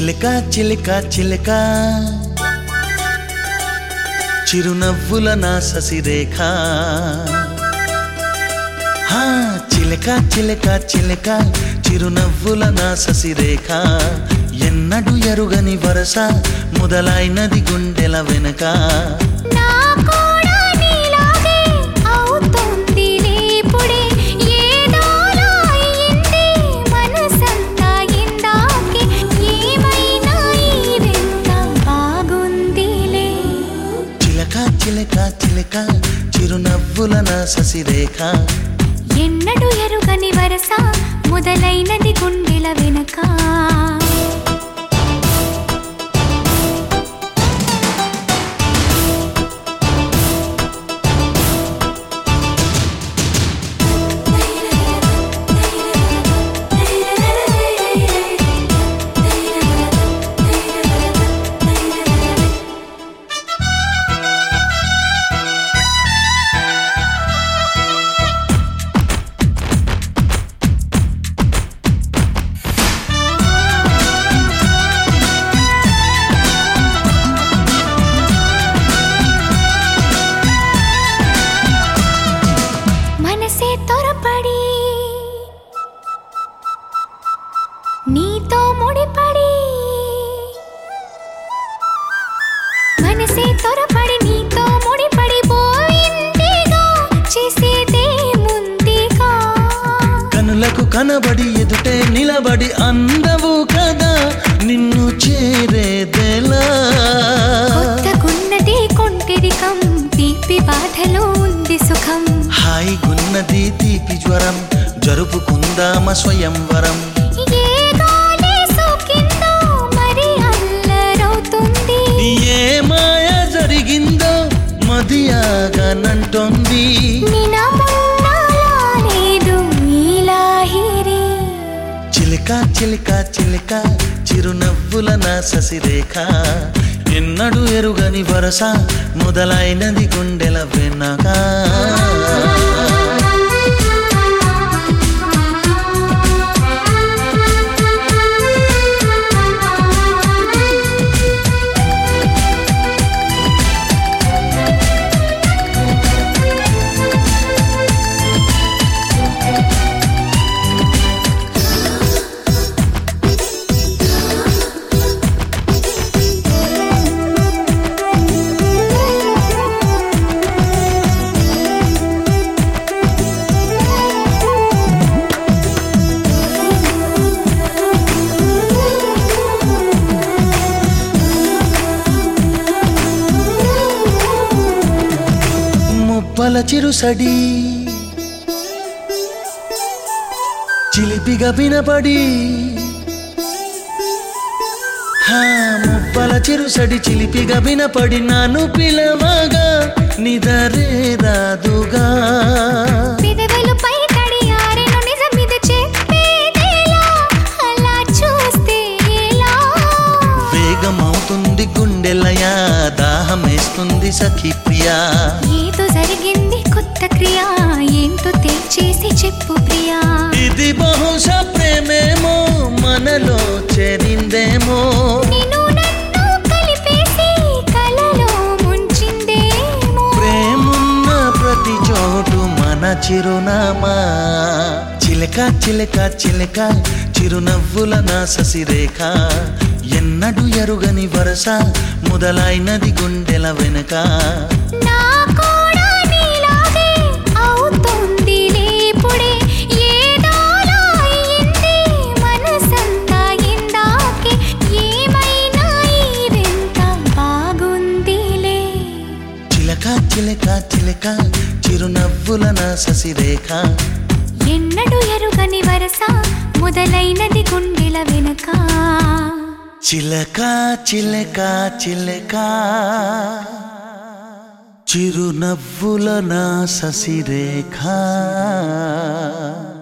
చిలక చిలక చిలక చిరునవ్వుల నా ససిరేఖ హా, చిలక చిలక చిలక చిరునవ్వుల నా ససిరేఖ ఎన్నడు ఎరుగని వరస మొదలైనది గుండెల వెనక నా కూడా నీలాగే అవుతుంది లేపుడే ఏదోలా అయింది మనసంతా ఇందాకే ఏమైనా ఈ వింత బాగుందిలే చిలక చిలక చిలక చిరునవ్వుల నా ససిరేఖ ఎన్నడు ఎరుగని వరస మొదలైనది గుండెల వెనక మనసే త్వరపడి నీతో ముడిపడి మనసే త్వరపడి నీతో ముడిపడి పోయిందిగా చేసేదే ముందుగా కనులకు కనబడి ఎదుటే నిలబడి అందవు కదా నిన్ను చేరేదెలా కొత్తగున్నది కొంటెరికం తీపి బాధలో ఉంది సుఖం హాయిగున్నది తీపి జ్వరం జరుపుకుందామ స్వయంవరం ఏ గాలి సోకిందో మరి అల్లరవుతుంది ఏ మాయ జరిగిందో మదియాగనంటోంది నినమున్నాలేదు నీలాహిరి చిలిక చిలిక చిలిక చిరునవ్వుల నా ససిరేఖ ఎన్నడు ఎరుగని వరస మొదలైనది గుండెల వెనక ముప్పల చిరుసడి చిలిపిగా వినపడి హా ముప్పల చిరుసడి చిలిపిగా వినపడి నాను పిలవగా నిదరే రాదుగా పెదవులపై తడి ఆరెను నిజమిది చెప్పేదేలా అలా చూస్తే ఎలా వేగమవుతుంది గుండెలయా దాహమేస్తుంది సఖి ప్రియా ఏదో జరిగింది కొత్త క్రియ ఏంటో తెచ్చేసి చెప్పు ప్రియా ఇది బహుశా ప్రేమేమో మనలో చేరిందేమో నిన్ను నన్ను కలిపేసి కలలో ముంచిందేమో ప్రేమున్న ప్రతి చోటు మన చిరునామా చిలక చిలక చిలక చిరునవ్వుల నా ససిరేఖ ఎన్నడు ఎరుగని వరస మొదలైనది గుండెల వెనక నా కూడా నీలాగే అవుతుంది లేపుడే ఏదోలా అయింది మనసంతా ఇందాకే ఏమైనా ఈ వింత బాగుందిలే చిలక చిలక చిలక చిరునవ్వుల నా ససిరేఖ ఎన్నడు ఎరుగని వరస మొదలైనది గుండెల వెనక చిలక చిలక చిలక చిరునవ్వుల నా ససిరేఖ